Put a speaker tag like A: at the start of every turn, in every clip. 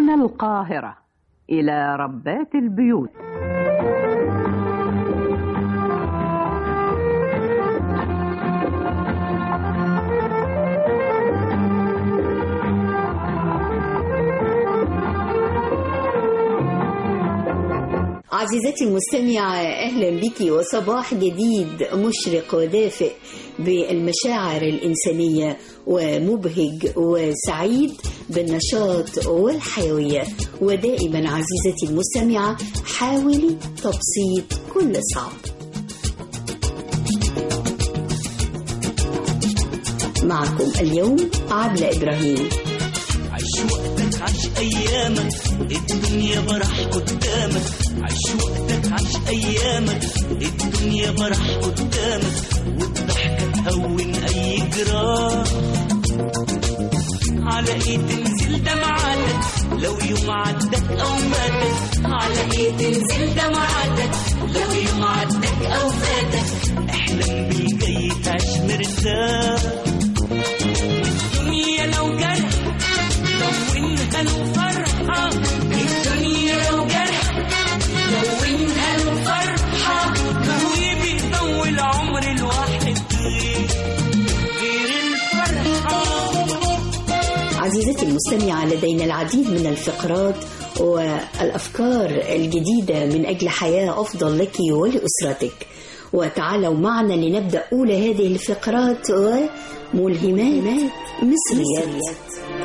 A: من القاهرة إلى ربات البيوت
B: عزيزتي المستمعة أهلا بك وصباح جديد مشرق ودافئ بالمشاعر الإنسانية ومبهج وسعيد بالنشاط والحيوية ودائما عزيزتي المستمعة حاولي تبسيط كل صعب معكم اليوم عبلة إبراهيم
C: عيش وقتك عيش ايامك الدنيا برح قدامك عيش وقتك عيش ايامك الدنيا برح قدامك والضحكة تهون اي جراح على ايه تنزل دمعاتك لو يوم عدك او فاتك على ايه تنزل دمعاتك لو يوم عدك او فاتك احلم بالجاي تعيش مرتاح الدنيا لو جرح لونها له فرحة الدنيا لو جرح لونها له فرحة وبيطول عمر الواحد غير غير الفرحة
B: عزيزتي المستمعة لدينا العديد من الفقرات والأفكار الجديدة من أجل حياة أفضل لك ولأسرتك وتعالوا معنا لنبدأ أولى هذه الفقرات وملهمات مصريات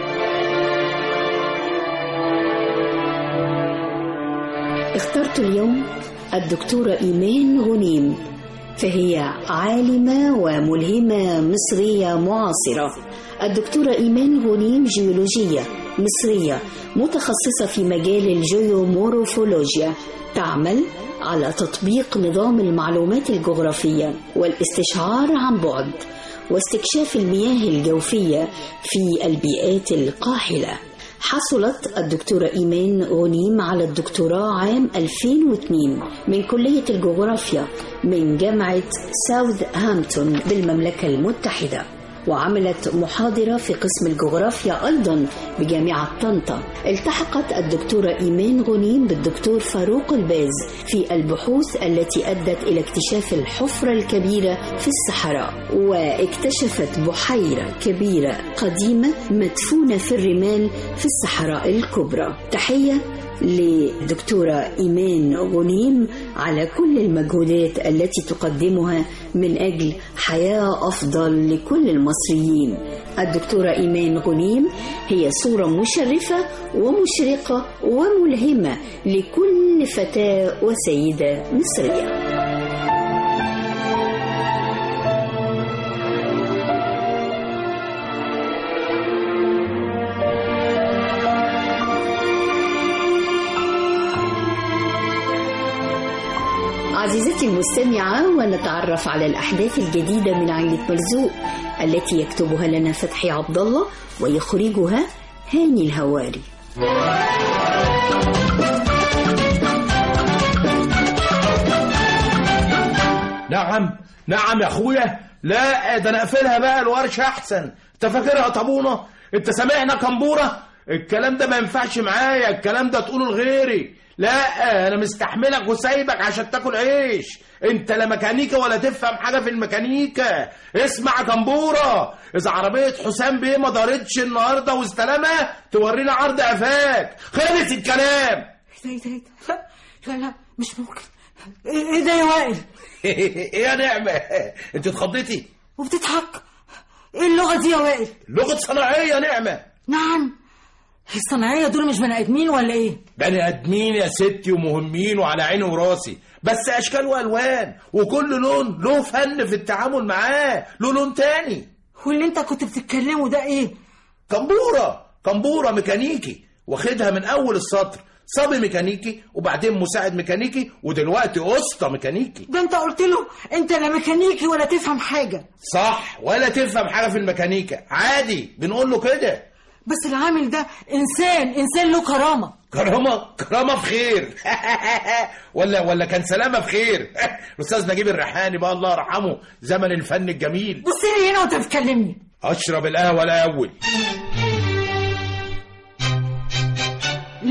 B: اخترت اليوم الدكتورة إيمان غنيم فهي عالمة وملهمة مصرية معاصرة الدكتورة إيمان غنيم جيولوجية مصرية متخصصة في مجال الجيومورفولوجيا تعمل على تطبيق نظام المعلومات الجغرافية والاستشعار عن بعد واستكشاف المياه الجوفية في البيئات القاحلة حصلت الدكتورة إيمان غنيم على الدكتوراه عام 2002 من كلية الجغرافيا من جامعة ساوث هامبتون بالمملكة المتحدة وعملت محاضرة في قسم الجغرافيا أيضا بجامعة طنطا التحقت الدكتورة إيمان غنيم بالدكتور فاروق الباز في البحوث التي أدت إلى اكتشاف الحفرة الكبيرة في الصحراء واكتشفت بحيرة كبيرة قديمة مدفونة في الرمال في الصحراء الكبرى تحية لدكتورة إيمان غنيم على كل المجهودات التي تقدمها من أجل حياة أفضل لكل المصريين الدكتورة إيمان غنيم هي صورة مشرفة ومشرقة وملهمة لكل فتاة وسيدة مصرية عزيزتي المستمعة ونتعرف على الأحداث الجديدة من عائلة مرزوق التي يكتبها لنا فتحي عبد الله ويخرجها هاني الهواري
D: نعم نعم يا اخويا لا ده انا اقفلها بقى الورشه احسن انت فاكرها طابونه انت سامعنا كمبوره الكلام ده ما ينفعش معايا الكلام ده تقوله لغيري لا انا مستحملك وسايبك عشان تاكل عيش انت لا ميكانيكا ولا تفهم حاجه في الميكانيكا اسمع يا كمبوره اذا عربيه حسام بيه ما دارتش النهارده واستلمها تورينا عرض قفاك خلص الكلام
E: ايه ده ايه ده لا لا لا مش ممكن ايه إيه ده يا وائل
D: ايه يا نعمه انت اتخضيتي
E: وبتضحك ايه اللغة دي يا وائل
D: لغه صناعيه نعمه
E: نعم الصناعية دول مش بني ادمين ولا ايه
D: بني ادمين يا ستي ومهمين وعلى عيني وراسي بس اشكال والوان وكل لون له فن في التعامل معاه له لون تاني
E: واللي انت كنت بتتكلمه ده ايه
D: كمبوره كمبوره ميكانيكي واخدها من اول السطر صبي ميكانيكي وبعدين مساعد ميكانيكي ودلوقتي اسطى ميكانيكي
E: ده انت قلت له انت لا ميكانيكي ولا تفهم حاجة
D: صح ولا تفهم حاجه في الميكانيكا عادي بنقول له كده
E: بس العامل ده انسان انسان له كرامة
D: كرامة كرامة في خير ولا ولا كان سلامة في خير الأستاذ نجيب الريحاني بقى الله يرحمه زمن الفن الجميل
E: بص لي هنا وانت بتكلمني
D: أشرب القهوة الأول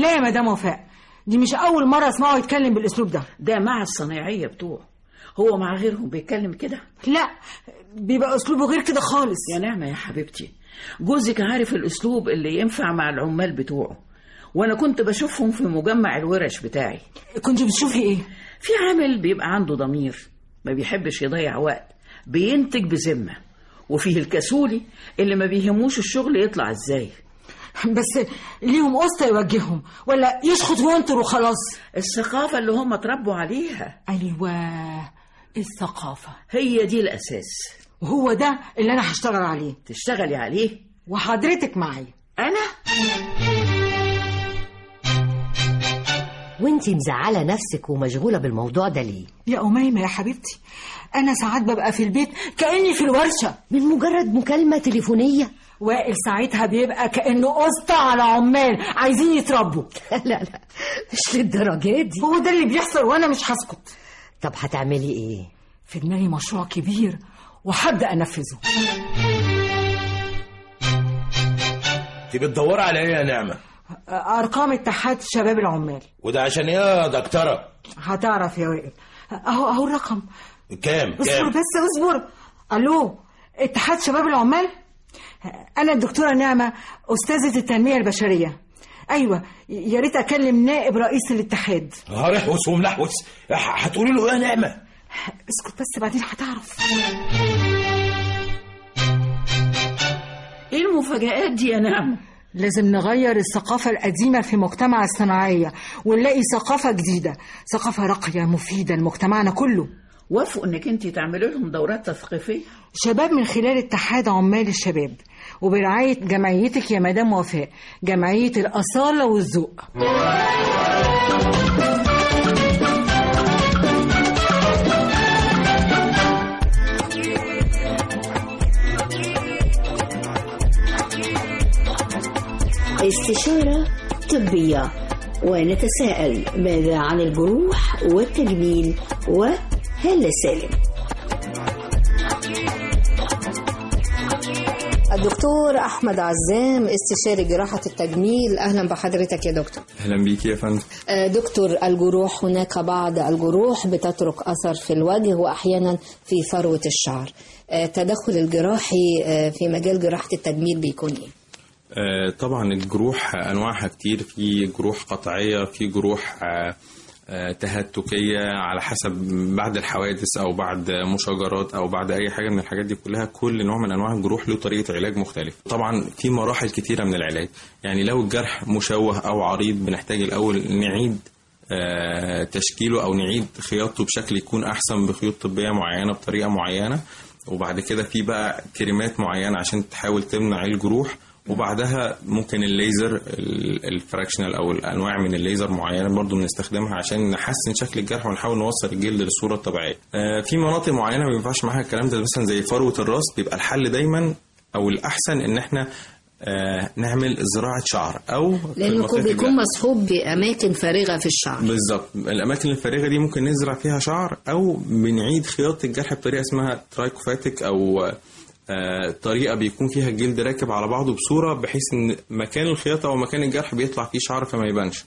E: لا يا مدام وفاء دي مش اول مره اسمعه يتكلم بالاسلوب ده
F: ده مع الصنايعية بتوعه هو مع غيرهم بيتكلم كده
E: لا بيبقى اسلوبه غير كده خالص
F: يا نعمة يا حبيبتي جوزك عارف الأسلوب اللي ينفع مع العمال بتوعه وأنا كنت بشوفهم في مجمع الورش بتاعي
E: كنت بتشوفي ايه
F: في عامل بيبقى عنده ضمير ما بيحبش يضيع وقت بينتج بذمة وفيه الكسولي اللي ما بيهموش الشغل يطلع ازاي
E: بس ليهم اسطى يوجههم ولا يشخط وينطر وخلاص
F: الثقافة اللي هم اتربوا عليها
E: ايوه الثقافه
F: هي دي الأساس
E: وهو ده اللي انا هشتغل عليه
F: تشتغلي عليه
E: وحضرتك معايا
F: أنا
G: وانتي مزعلة نفسك ومشغولة بالموضوع ده ليه؟
E: يا أميمة يا حبيبتي أنا ساعات ببقى في البيت كأني في الورشة
G: من مجرد مكالمة تليفونية
E: وائل ساعتها بيبقى كأنه قسط على عمال عايزين يتربوا
G: لا لا مش للدرجة دي
E: هو ده اللي بيحصل وأنا مش هسكت
G: طب هتعملي ايه؟
E: في دماغي مشروع كبير وهبدأ أنفذه
D: انت بتدوري على ايه يا نعمه
E: أرقام اتحاد شباب العمال
D: وده عشان ايه يا دكتوره
E: هتعرف يا وائل أهو أهو الرقم
D: كام
E: اصبر
D: كام
E: بس اصبر ألو اتحاد شباب العمال أنا الدكتورة نعمة أستاذة التنمية البشرية أيوة يا ريت أكلم نائب رئيس الاتحاد
D: هرحوس وملحوس ح- هتقولي له ايه يا نعمه
E: اسكت بس بعدين هتعرف
F: ايه المفاجآت دي يا نعمة
E: لازم نغير الثقافة القديمة في مجتمع الصناعية ونلاقي ثقافة جديدة ثقافة راقية مفيدة لمجتمعنا كله
F: وافقوا انك انت تعملي لهم دورات تثقيفية
E: شباب من خلال اتحاد عمال الشباب وبرعاية جمعيتك يا مدام وفاء جمعية الأصالة والذوق
B: استشارة طبية ونتساءل ماذا عن الجروح والتجميل وهلا سالم
H: الدكتور أحمد عزام استشاري جراحة التجميل أهلا بحضرتك يا دكتور
I: اهلا بيك يا فندم
H: آه، دكتور الجروح هناك بعض الجروح بتترك أثر في الوجه وأحيانا في فروة الشعر آه، التدخل الجراحي آه، في مجال جراحة التجميل بيكون إيه؟
I: آه، طبعا الجروح انواعها كتير في جروح قطعيه في جروح آه، آه، تهتكيه على حسب بعد الحوادث او بعد مشاجرات او بعد اي حاجه من الحاجات دي كلها كل نوع من انواع الجروح له طريقه علاج مختلفه طبعا في مراحل كتيره من العلاج يعني لو الجرح مشوه او عريض بنحتاج الاول نعيد آه، تشكيله او نعيد خياطته بشكل يكون احسن بخيوط طبيه معينه بطريقه معينه وبعد كده في بقى كريمات معينه عشان تحاول تمنع الجروح وبعدها ممكن الليزر ال- الفراكشنال او الانواع من الليزر معينه برضو بنستخدمها عشان نحسن شكل الجرح ونحاول نوصل الجلد للصوره الطبيعيه. آه، في مناطق معينه ما بينفعش معاها الكلام ده مثلا زي فروه الراس بيبقى الحل دايما او الاحسن ان احنا آه، نعمل زراعه شعر او في
B: لأنه
I: منطقة
B: بيكون
I: الجرح.
B: مصحوب بأماكن فارغة في الشعر
I: بالظبط الاماكن الفارغه دي ممكن نزرع فيها شعر او بنعيد خياطه الجرح بطريقه اسمها ترايكوفاتيك او آه، طريقه بيكون فيها الجلد راكب على بعضه بصوره بحيث ان مكان الخياطه او مكان الجرح بيطلع فيه شعر فما يبانش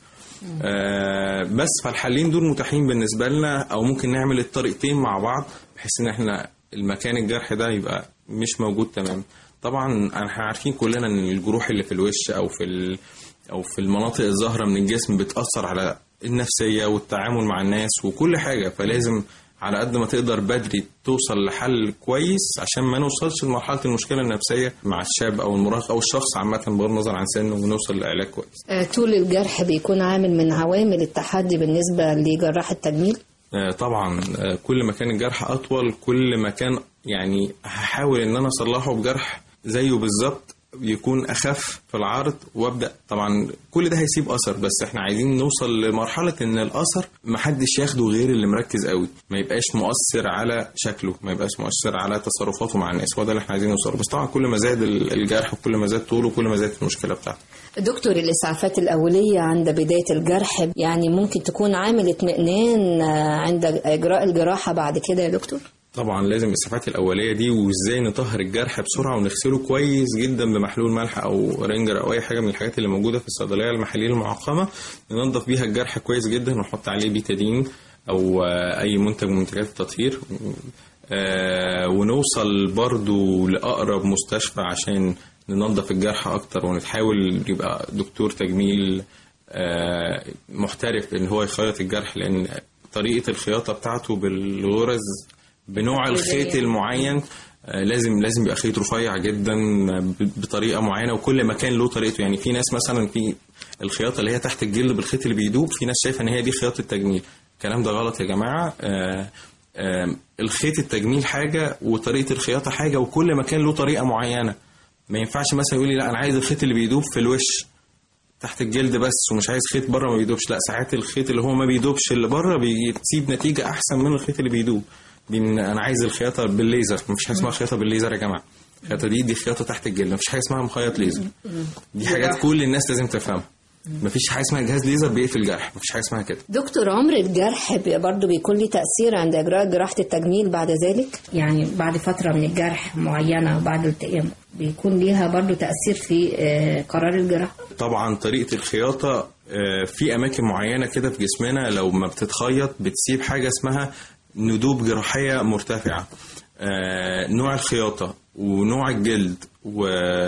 I: آه، بس فالحلين دول متاحين بالنسبه لنا او ممكن نعمل الطريقتين مع بعض بحيث ان احنا المكان الجرح ده يبقى مش موجود تمام طبعا احنا عارفين كلنا ان الجروح اللي في الوش او في ال... او في المناطق الظاهره من الجسم بتاثر على النفسيه والتعامل مع الناس وكل حاجه فلازم على قد ما تقدر بدري توصل لحل كويس عشان ما نوصلش لمرحله المشكله النفسيه مع الشاب او المراهق او الشخص عامه بغض النظر عن سنه ونوصل لعلاج كويس
H: آه، طول الجرح بيكون عامل من عوامل التحدي بالنسبة لجراح التجميل
I: آه، طبعا آه، كل ما كان الجرح اطول كل ما كان يعني هحاول ان انا اصلحه بجرح زيه بالظبط يكون اخف في العرض وابدا طبعا كل ده هيسيب اثر بس احنا عايزين نوصل لمرحله ان الاثر محدش ياخده غير اللي مركز قوي ما يبقاش مؤثر على شكله ما يبقاش مؤثر على تصرفاته مع الناس هو ده اللي احنا عايزين نوصله بس طبعا كل ما زاد ال- الجرح وكل ما زاد طوله كل ما زادت المشكله بتاعته
H: دكتور الإسعافات الأولية عند بداية الجرح يعني ممكن تكون عامل اطمئنان آه، عند إجراء الجراحة بعد كده يا دكتور؟
I: طبعا لازم الاسعافات الاوليه دي وازاي نطهر الجرح بسرعه ونغسله كويس جدا بمحلول ملح او رينجر او اي حاجه من الحاجات اللي موجوده في الصيدليه المحليه المعقمه ننظف بيها الجرح كويس جدا ونحط عليه بيتادين او آه، اي منتج من منتجات التطهير آه، ونوصل برضو لاقرب مستشفى عشان ننظف الجرح اكتر ونحاول يبقى دكتور تجميل آه، محترف ان هو يخيط الجرح لان طريقه الخياطه بتاعته بالغرز بنوع الخيط المعين آه، لازم لازم يبقى خيط رفيع جدا ب- بطريقه معينه وكل مكان له طريقته يعني في ناس مثلا في الخياطه اللي هي تحت الجلد بالخيط اللي بيدوب في ناس شايفه ان هي دي خياطه تجميل الكلام ده غلط يا جماعه آه، آه، الخيط التجميل حاجه وطريقه الخياطه حاجه وكل مكان له طريقه معينه ما ينفعش مثلا يقول لي لا انا عايز الخيط اللي بيدوب في الوش تحت الجلد بس ومش عايز خيط بره ما بيدوبش لا ساعات الخيط اللي هو ما بيدوبش اللي بره بيسيب نتيجه احسن من الخيط اللي بيدوب دي من انا عايز الخياطه بالليزر مفيش حاجه اسمها خياطه بالليزر يا جماعه الخياطه دي دي خياطه تحت الجلد مفيش حاجه اسمها مخيط ليزر دي حاجات كل الناس لازم تفهمها مفيش حاجه اسمها جهاز ليزر بيقفل جرح مفيش حاجه اسمها كده
H: دكتور عمر الجرح بي- برضو بيكون له تأثير عند إجراء جراحة التجميل بعد ذلك يعني بعد فترة من الجرح معينة وبعد التئام بيكون ليها برضو تأثير في آه، قرار الجراحة
I: طبعا طريقه الخياطه آه، في اماكن معينه كده في جسمنا لو ما بتتخيط بتسيب حاجه اسمها ندوب جراحيه مرتفعه آه، نوع الخياطه ونوع الجلد و...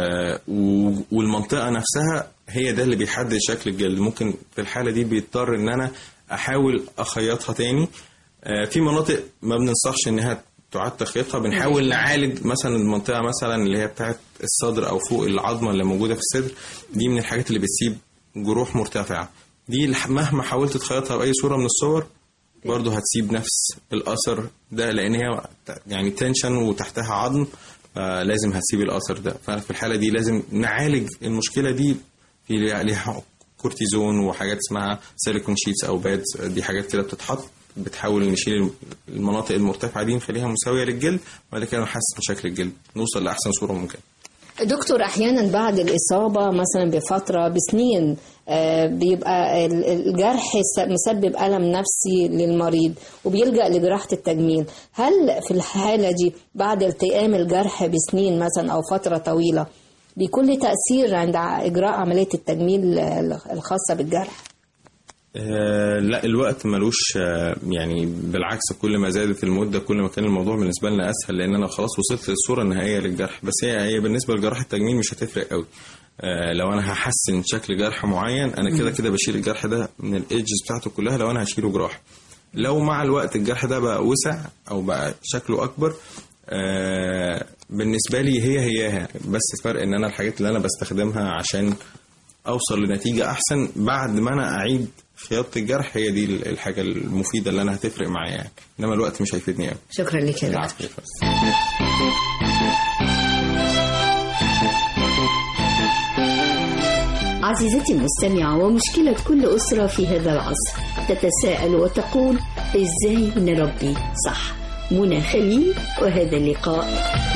I: و... والمنطقه نفسها هي ده اللي بيحدد شكل الجلد ممكن في الحاله دي بيضطر ان انا احاول اخيطها تاني آه، في مناطق ما بننصحش انها تعاد تخيطها بنحاول نعالج مثلا المنطقه مثلا اللي هي بتاعت الصدر او فوق العظمه اللي موجوده في الصدر دي من الحاجات اللي بتسيب جروح مرتفعه دي الح- مهما حاولت تخيطها باي صوره من الصور برضه هتسيب نفس الاثر ده لان هي يعني تنشن وتحتها عظم فلازم هتسيب الاثر ده ففي الحاله دي لازم نعالج المشكله دي في ليها ليها كورتيزون وحاجات اسمها سيليكون شيتس او بادز دي حاجات كده بتتحط بتحاول نشيل المناطق المرتفعه دي نخليها مساويه للجلد وبعد كده نحسن شكل الجلد نوصل لاحسن صوره ممكنه
H: دكتور احيانا بعد الاصابه مثلا بفتره بسنين آه، بيبقى ال- الجرح س- مسبب الم نفسي للمريض وبيلجا لجراحه التجميل هل في الحاله دي بعد التئام الجرح بسنين مثلا او فتره طويله بيكون له تاثير عند ع- اجراء عمليه التجميل آه، الخاصه بالجرح
I: آه لا الوقت ملوش آه يعني بالعكس كل ما زادت المدة كل ما كان الموضوع بالنسبة لنا أسهل لأن أنا خلاص وصلت للصورة النهائية للجرح بس هي هي بالنسبة لجراحة التجميل مش هتفرق قوي آه لو أنا هحسن شكل جرح معين أنا كده كده بشيل الجرح ده من الإيدجز بتاعته كلها لو أنا هشيله جراح لو مع الوقت الجرح ده بقى وسع أو بقى شكله أكبر آه بالنسبة لي هي هياها بس فرق إن أنا الحاجات اللي أنا بستخدمها عشان اوصل لنتيجه احسن بعد ما انا اعيد خياطه الجرح هي دي الحاجه المفيده اللي انا هتفرق معايا يعني انما الوقت مش هيفيدني قوي
H: شكرا لك يا دكتور
I: العفو يا فندم.
B: عزيزتي المستمعة ومشكلة كل أسرة في هذا العصر تتساءل وتقول إزاي نربي صح منى خليل وهذا اللقاء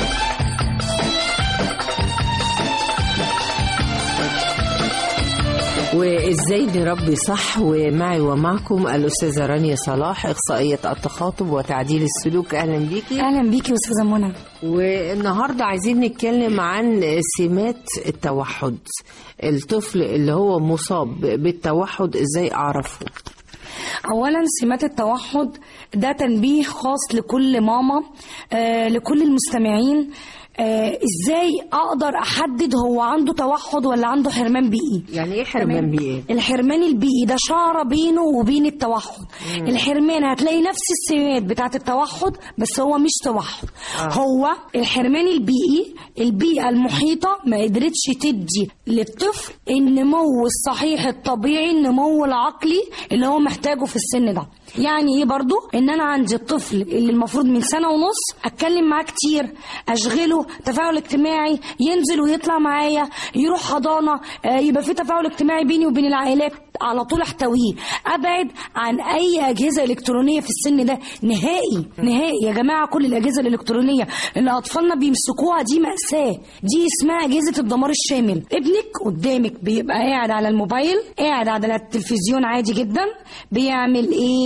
J: وازاي نربي صح ومعي ومعكم الاستاذه رانيا صلاح اخصائيه التخاطب وتعديل السلوك اهلا بيكي
K: اهلا بيكي استاذه منى
J: والنهارده عايزين نتكلم عن سمات التوحد الطفل اللي هو مصاب بالتوحد ازاي اعرفه
K: اولا سمات التوحد ده تنبيه خاص لكل ماما آه لكل المستمعين آه ازاي اقدر احدد هو عنده توحد ولا عنده حرمان بيئي
J: يعني ايه حرمان بيئي
K: الحرمان البيئي ده شعره بينه وبين التوحد
J: مم.
K: الحرمان هتلاقي نفس السمات بتاعه التوحد بس هو مش توحد
J: آه.
K: هو الحرمان البيئي البيئه المحيطه ما قدرتش تدي للطفل النمو الصحيح الطبيعي النمو العقلي اللي هو محتاجه في السن ده يعني ايه برضو ان انا عندي الطفل اللي المفروض من سنه ونص اتكلم معاه كتير اشغله تفاعل اجتماعي ينزل ويطلع معايا يروح حضانه آه، يبقى في تفاعل اجتماعي بيني وبين العائلات على طول احتويه ابعد عن اي اجهزه الكترونيه في السن ده نهائي نهائي يا جماعه كل الاجهزه الالكترونيه اللي اطفالنا بيمسكوها دي ماساه دي اسمها اجهزه الدمار الشامل ابنك قدامك بيبقى قاعد على الموبايل قاعد على التلفزيون عادي جدا بيعمل ايه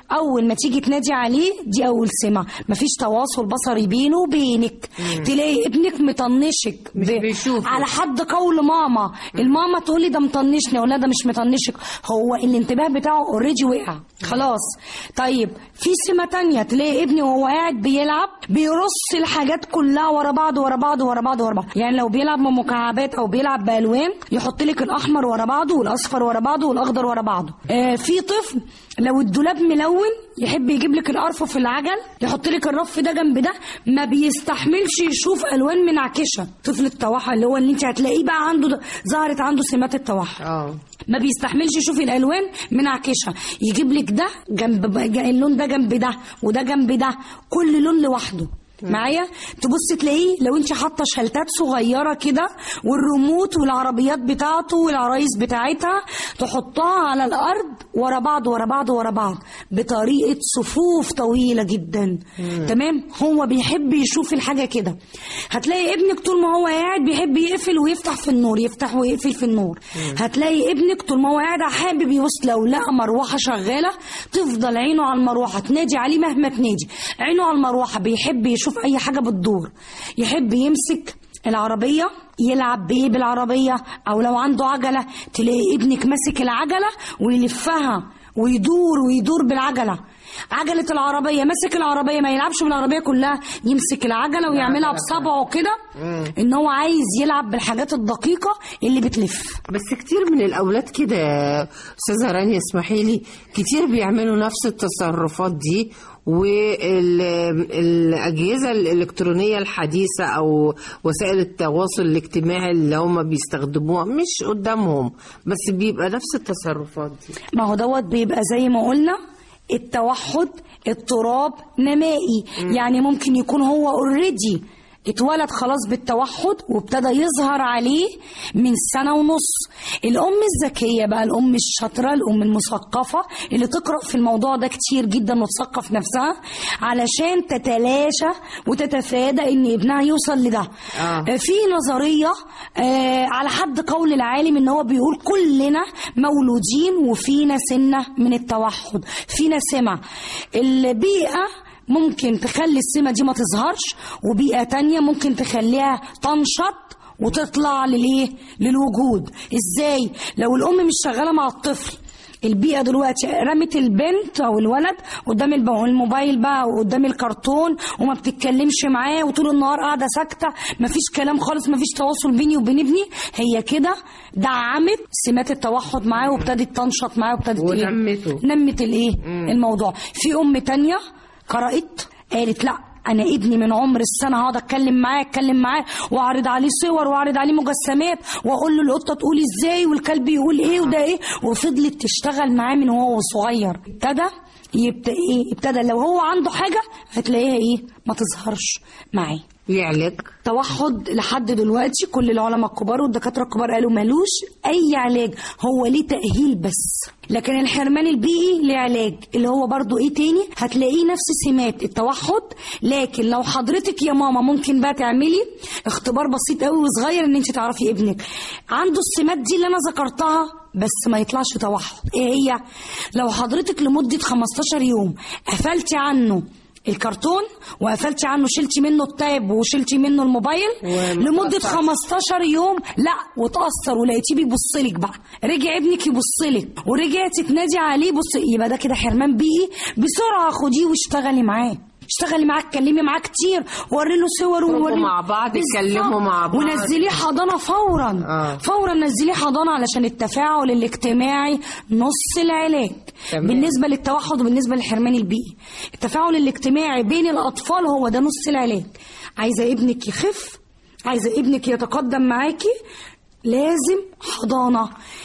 K: اول ما تيجي تنادي عليه دي اول سمه مفيش تواصل بصري بينه وبينك تلاقي ابنك مطنشك
J: مش
K: ب-
J: بيشوفك.
K: على حد قول ماما الماما تقول لي ده مطنشني ولا ده مش مطنشك هو الانتباه بتاعه اوريدي وقع خلاص طيب في سمه تانية تلاقي ابني وهو قاعد بيلعب بيرص الحاجات كلها ورا بعض ورا بعض ورا بعض ورا بعض يعني لو بيلعب بمكعبات او بيلعب بالوان يحط لك الاحمر ورا بعضه والاصفر ورا بعضه والاخضر ورا بعضه آه في طفل لو الدولاب ملون يحب يجيب لك الارفف في العجل يحط لك الرف ده جنب ده ما بيستحملش يشوف الوان منعكشه طفل التوحد اللي هو اللي انت هتلاقيه بقى عنده ده- ظهرت عنده سمات التوحد
J: اه
K: ما بيستحملش يشوف الالوان منعكشه يجيب لك ده جنب ب- اللون ده جنب ده وده جنب ده كل لون لوحده معايا تبص تلاقيه لو انت حاطه شلتات صغيره كده والريموت والعربيات بتاعته والعرايس بتاعتها تحطها على الارض ورا بعض ورا بعض ورا بعض بطريقه صفوف طويله جدا تمام هو بيحب يشوف الحاجه كده هتلاقي ابنك طول ما هو قاعد بيحب يقفل ويفتح في النور يفتح ويقفل في النور هتلاقي ابنك طول ما هو قاعد حابب يبص لو لقى مروحه شغاله تفضل عينه على المروحه تنادي عليه مهما تنادي عينه على المروحه بيحب يشوف اي حاجه بتدور يحب يمسك العربية يلعب بإيه بالعربية أو لو عنده عجلة تلاقي ابنك ماسك العجلة ويلفها ويدور ويدور بالعجلة عجلة العربية ماسك العربية ما يلعبش بالعربية كلها يمسك العجلة ويعملها بصبعه كده ان هو عايز يلعب بالحاجات الدقيقة اللي بتلف
J: بس كتير من الأولاد كده يا أستاذة رانيا اسمحي لي كتير بيعملوا نفس التصرفات دي والأجهزة الإلكترونية الحديثة أو وسائل التواصل الاجتماعي اللي هم بيستخدموها مش قدامهم بس بيبقى نفس التصرفات دي
K: ما هو دوت بيبقى زي ما قلنا التوحد اضطراب نمائي يعني ممكن يكون هو اوريدي اتولد خلاص بالتوحد وابتدى يظهر عليه من سنة ونص الأم الذكية بقى الأم الشاطرة الأم المثقفة اللي تقرأ في الموضوع ده كتير جدا وتثقف نفسها علشان تتلاشى وتتفادى إن ابنها يوصل لده
J: آه.
K: في نظرية آه على حد قول العالم ان هو بيقول كلنا مولودين وفينا سنة من التوحد فينا سمة البيئة ممكن تخلي السمة دي ما تظهرش وبيئة تانية ممكن تخليها تنشط وتطلع للايه للوجود ازاي لو الام مش شغاله مع الطفل البيئة دلوقتي رمت البنت أو الولد قدام الب- الموبايل بقى وقدام الكرتون وما بتتكلمش معاه وطول النهار قاعدة ساكتة مفيش كلام خالص مفيش تواصل بيني وبين ابني هي كده دعمت سمات التوحد معاه وابتدت تنشط معاه وابتدت إيه؟
J: ونمته.
K: نمت الايه الموضوع في ام تانية قرأت قالت لا انا ابني من عمر السنه هقعد اتكلم معاه اتكلم معاه واعرض عليه صور واعرض عليه مجسمات واقول له القطه تقول ازاي والكلب يقول ايه وده ايه وفضلت تشتغل معاه من وهو صغير ابتدى يبقى ايه ابتدى لو هو عنده حاجه هتلاقيها ايه ما تظهرش معاه
J: ليه علاج؟
K: توحد لحد دلوقتي كل العلماء الكبار والدكاتره الكبار قالوا ملوش اي علاج هو ليه تاهيل بس لكن الحرمان البيئي ليه علاج اللي هو برضو ايه تاني هتلاقيه نفس سمات التوحد لكن لو حضرتك يا ماما ممكن بقى تعملي اختبار بسيط قوي وصغير ان انت تعرفي ابنك عنده السمات دي اللي انا ذكرتها بس ما يطلعش توحد ايه هي لو حضرتك لمده 15 يوم قفلتي عنه الكرتون وقفلتي عنه شلتي منه التاب وشلتي منه الموبايل لمده 15 يوم لا وتاثر ولقيتيه بيبص لك بقى رجع ابنك يبص لك ورجعتي تنادي عليه بص يبقى ده كده حرمان بيئي بسرعه خديه واشتغلي معاه اشتغلي معاه اتكلمي معاه كتير وري له صور
J: اخرجوا
K: ووري
J: مع بعض،
K: بالظبط.
J: اتكلموا مع بعض.
K: ونزليه حضانه فورا
J: آه.
K: فورا نزليه حضانه علشان التفاعل الاجتماعي نص العلاج
J: تمام.
K: بالنسبه للتوحد وبالنسبه للحرمان البيئي التفاعل الاجتماعي بين الاطفال هو ده نص العلاج عايزه ابنك يخف عايزه ابنك يتقدم معاكي لازم حضانه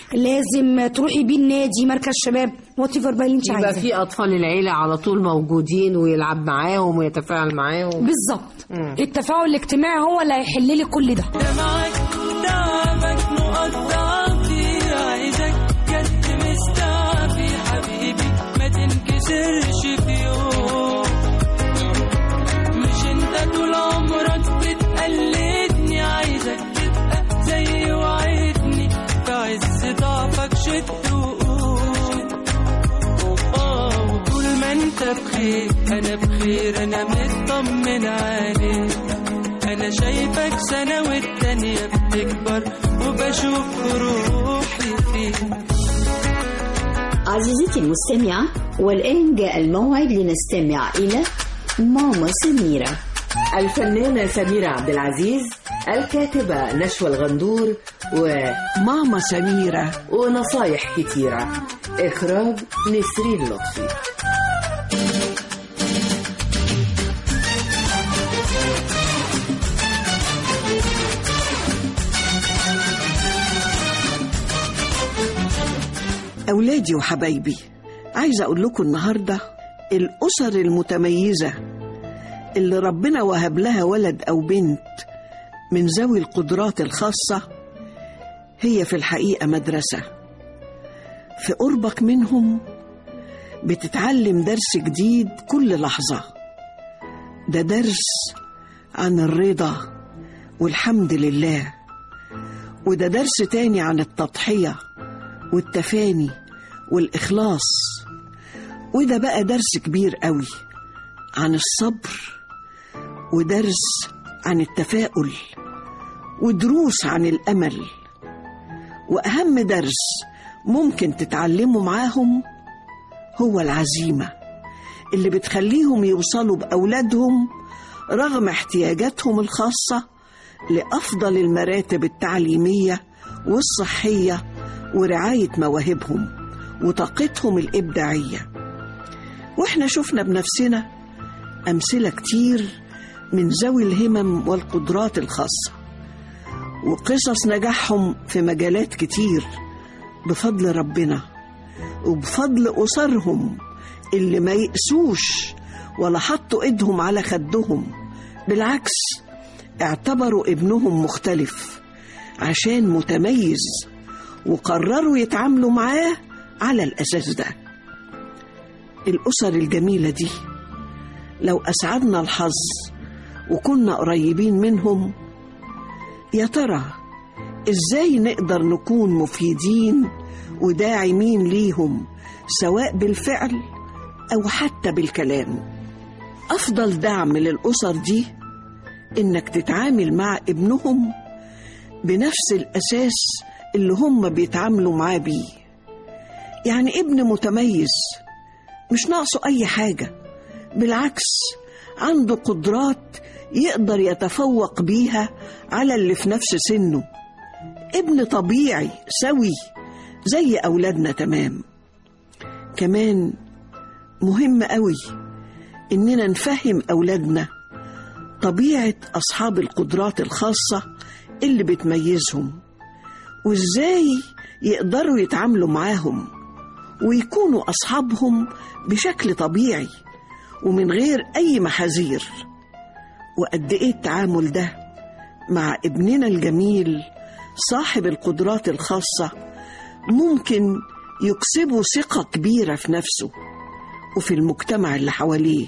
K: لازم تروحي بيه النادي مركز شباب وات ايفر بقى اللي انت
J: يبقى
K: عايزاه
J: في أطفال العيلة على طول موجودين ويلعب معاهم ويتفاعل معاهم
K: بالظبط التفاعل الاجتماعي هو اللي هيحل لي كل ده
C: دمعك تعبك نقط ضعفي عايزك جد مستعفي حبيبي ما تنكسرش في يوم مش انت طول عمرك بتقلدني عايزك تبقى زي وعدني في عز ضعفك شد وقوم آه، وطول ما
L: عليك انا بخير انا مطمن عليك انا شايفك سنة والتانية بتكبر وبشوف روحي فيك
B: عزيزتي المستمعة والآن جاء الموعد لنستمع إلى ماما سميرة
M: الفنانة سميرة عبد العزيز الكاتبة نشوى الغندور
N: وماما سميرة
M: ونصايح كتيرة إخراج نسرين لطفي
N: أولادي وحبايبي عايزة أقول لكم النهاردة الأسر المتميزة اللي ربنا وهب لها ولد أو بنت من ذوي القدرات الخاصة هي في الحقيقة مدرسة في قربك منهم بتتعلم درس جديد كل لحظة ده درس عن الرضا والحمد لله وده درس تاني عن التضحية والتفاني والإخلاص وده بقى درس كبير قوي عن الصبر ودرس عن التفاؤل ودروس عن الأمل وأهم درس ممكن تتعلموا معاهم هو العزيمة اللي بتخليهم يوصلوا بأولادهم رغم احتياجاتهم الخاصة لأفضل المراتب التعليمية والصحية ورعاية مواهبهم وطاقتهم الإبداعية وإحنا شفنا بنفسنا أمثلة كتير من ذوي الهمم والقدرات الخاصة وقصص نجاحهم في مجالات كتير بفضل ربنا وبفضل أسرهم اللي ما يقسوش ولا حطوا إيدهم على خدهم بالعكس اعتبروا ابنهم مختلف عشان متميز وقرروا يتعاملوا معاه على الأساس ده الأسر الجميلة دي لو أسعدنا الحظ وكنا قريبين منهم يا ترى إزاي نقدر نكون مفيدين وداعمين ليهم سواء بالفعل أو حتى بالكلام أفضل دعم للأسر دي إنك تتعامل مع ابنهم بنفس الأساس اللي هم بيتعاملوا معاه بيه يعني ابن متميز مش ناقصه أي حاجة بالعكس عنده قدرات يقدر يتفوق بيها على اللي في نفس سنه ابن طبيعي سوي زي أولادنا تمام كمان مهم قوي إننا نفهم أولادنا طبيعة أصحاب القدرات الخاصة اللي بتميزهم وإزاي يقدروا يتعاملوا معاهم ويكونوا أصحابهم بشكل طبيعي ومن غير أي محاذير وقد إيه التعامل ده مع ابننا الجميل صاحب القدرات الخاصة ممكن يكسبه ثقة كبيرة في نفسه وفي المجتمع اللي حواليه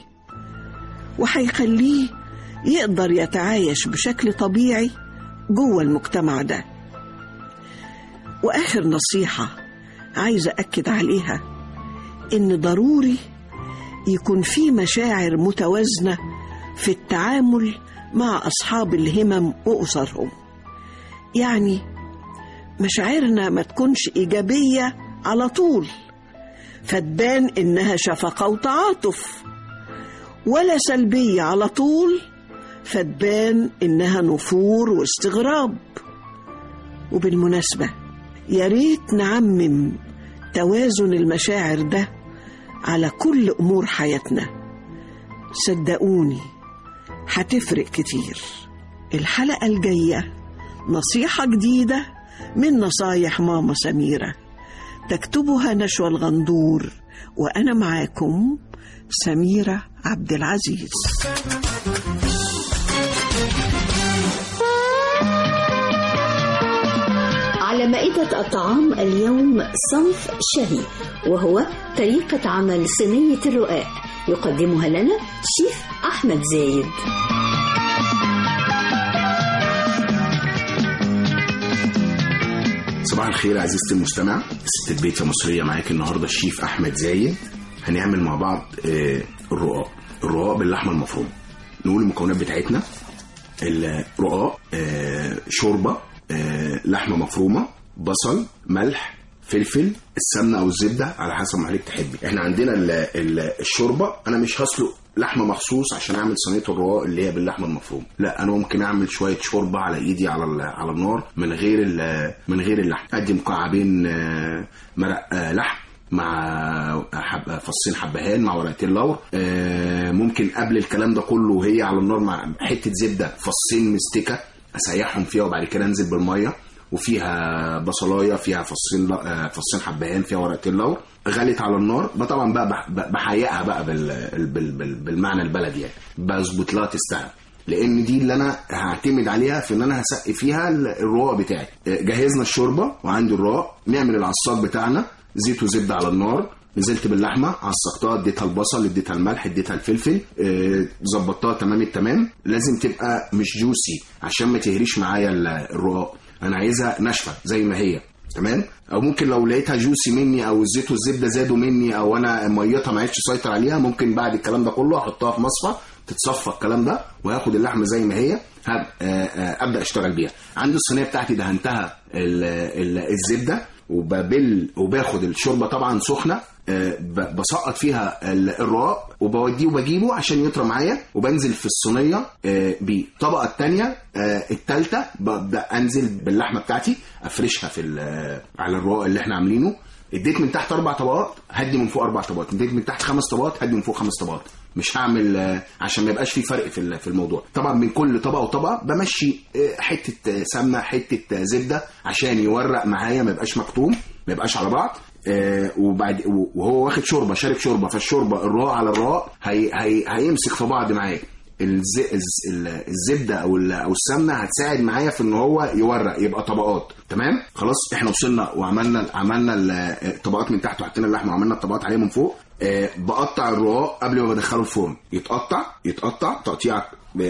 N: وهيخليه يقدر يتعايش بشكل طبيعي جوه المجتمع ده وآخر نصيحة عايزة أكد عليها إن ضروري يكون في مشاعر متوازنة في التعامل مع أصحاب الهمم وأسرهم يعني مشاعرنا ما تكونش إيجابية على طول فتبان إنها شفقة وتعاطف ولا سلبية على طول فتبان إنها نفور واستغراب وبالمناسبة يا ريت نعمم توازن المشاعر ده على كل أمور حياتنا صدقوني هتفرق كتير الحلقة الجاية نصيحة جديدة من نصايح ماما سميرة تكتبها نشوى الغندور وأنا معاكم سميرة عبد العزيز
B: على مائدة الطعام اليوم صنف شهي وهو طريقة عمل صينية الرقاق يقدمها لنا شيف أحمد زايد
O: صباح الخير عزيزتي المستمع ست البيت يا مصرية معاك النهاردة الشيف أحمد زايد هنعمل مع بعض آه، الرقاق الرقاق باللحمه المفرومه نقول المكونات بتاعتنا الرقاق آه، شوربه آه، لحمه مفرومه بصل ملح فلفل السمنه او الزبده على حسب ما حضرتك تحبي احنا عندنا ال ال الشوربه انا مش هسلق لحمه مخصوص عشان اعمل صينيه الرقاق اللي هي باللحمه المفرومه لا انا ممكن اعمل شويه شوربه على ايدي على ال- على النار من غير ال- من غير اللحم ادي مكعبين آه، مرق آه، لحم مع حب فصين حبهان مع ورقتين لور آه، ممكن قبل الكلام ده كله وهي على النار مع حته زبده فصين مستكه اسيحهم فيها وبعد كده انزل بالميه وفيها بصلايه فيها فصين ل- آه، فصين حبهان فيها ورقتين لور غلت على النار بقى طبعا بقى بح- بح- بحيقها بقى بال... بال... بال... بالمعنى البلدي يعني بظبط لها تستوي لان دي اللي انا هعتمد عليها في ان انا هسقي فيها ال- الرقاق بتاعي آه، جهزنا الشوربه وعندي الرقاق نعمل العصاق بتاعنا زيت وزبده على النار نزلت باللحمه عصقتها اديتها البصل اديتها الملح اديتها الفلفل آه، ظبطتها تمام التمام لازم تبقى مش جوسي عشان ما تهريش معايا ال- الرقاق انا عايزها ناشفه زي ما هي تمام او ممكن لو لقيتها جوسي مني او الزيت والزبده زادوا مني او انا ميتها ما عرفتش اسيطر عليها ممكن بعد الكلام ده كله احطها في مصفى تتصفى الكلام ده وهاخد اللحمه زي ما هي هب- آه، آه، ابدا اشتغل بيها عندي الصينيه بتاعتي دهنتها ال- ال- الزبده وببل وباخد الشوربه طبعا سخنه آه، ب- بسقط فيها ال- الرقاق وبوديه وبجيبه عشان يطرى معايا وبنزل في الصينيه آه، بيه الطبقه الثانيه الثالثه ببدا انزل باللحمه بتاعتي افرشها في ال- على الرقاق اللي احنا عاملينه اديت من تحت اربع طبقات هدي من فوق اربع طبقات اديت من تحت خمس طبقات هدي من فوق خمس طبقات مش هعمل آه، عشان ما يبقاش في فرق في ال- في الموضوع طبعا من كل طبقه وطبقه بمشي آه، حته آه، سمنه حته آه، زبده عشان يورق معايا ما يبقاش مكتوم ما يبقاش على بعض آه، وبعد وهو واخد شوربه شارب شوربه فالشوربه الرقاق على الرقاق هي هي هيمسك في بعض معايا الز... الز... ال- الزبده او ال... او السمنه هتساعد معايا في ان هو يورق يبقى طبقات تمام خلاص احنا وصلنا وعملنا عملنا ال- الطبقات من تحت وحطينا اللحمه وعملنا الطبقات عليه من فوق آه، بقطع الرقاق قبل ما بدخله الفرن يتقطع يتقطع تقطيع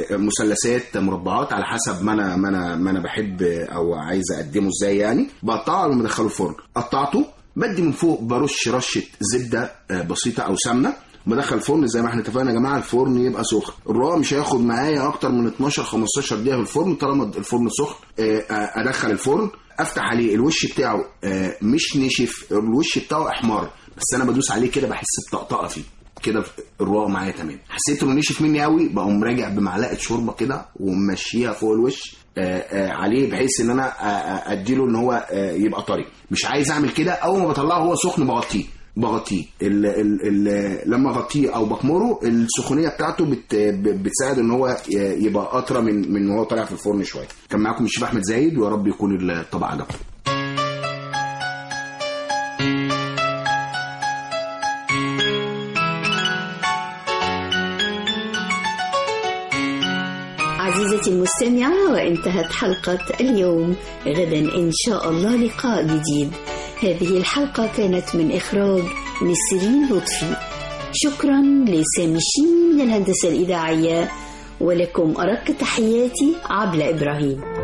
O: مثلثات مربعات على حسب ما انا ما انا ما انا بحب او عايز اقدمه ازاي يعني بقطعه قبل ما ادخله الفرن قطعته بدي من فوق برش رشه زبده آه، بسيطه او سمنه بدخل الفرن زي ما احنا اتفقنا يا جماعه الفرن يبقى سخن الرقاق مش هياخد معايا اكتر من 12 15 دقيقه في الفرن طالما الفرن سخن آه، آه، ادخل الفرن افتح عليه الوش بتاعه آه، مش نشف الوش بتاعه احمر بس انا بدوس عليه كده بحس بطقطقه فيه كده الرقاق معايا تمام حسيت انه نشف مني قوي بقوم راجع بمعلقه شوربه كده ومشيها فوق الوش آه، آه، عليه بحيث ان انا آه، آه، اديله ان هو آه، يبقى طري مش عايز اعمل كده اول ما بطلعه هو سخن بغطيه بغطيه ال ال ال لما اغطيه او بخمره السخونيه بتاعته بت ب- بتساعد ان هو ي- يبقى اطرى من من وهو طالع في الفرن شويه كان معاكم الشيف احمد زايد ويا رب يكون الطبق عجبكم
B: عزيزتي المستمعة وانتهت حلقة اليوم غدا إن شاء الله لقاء جديد هذه الحلقة كانت من إخراج نسرين لطفي شكرا لسامي الشيمي من الهندسة الإذاعية ولكم أرق تحياتي عبلة إبراهيم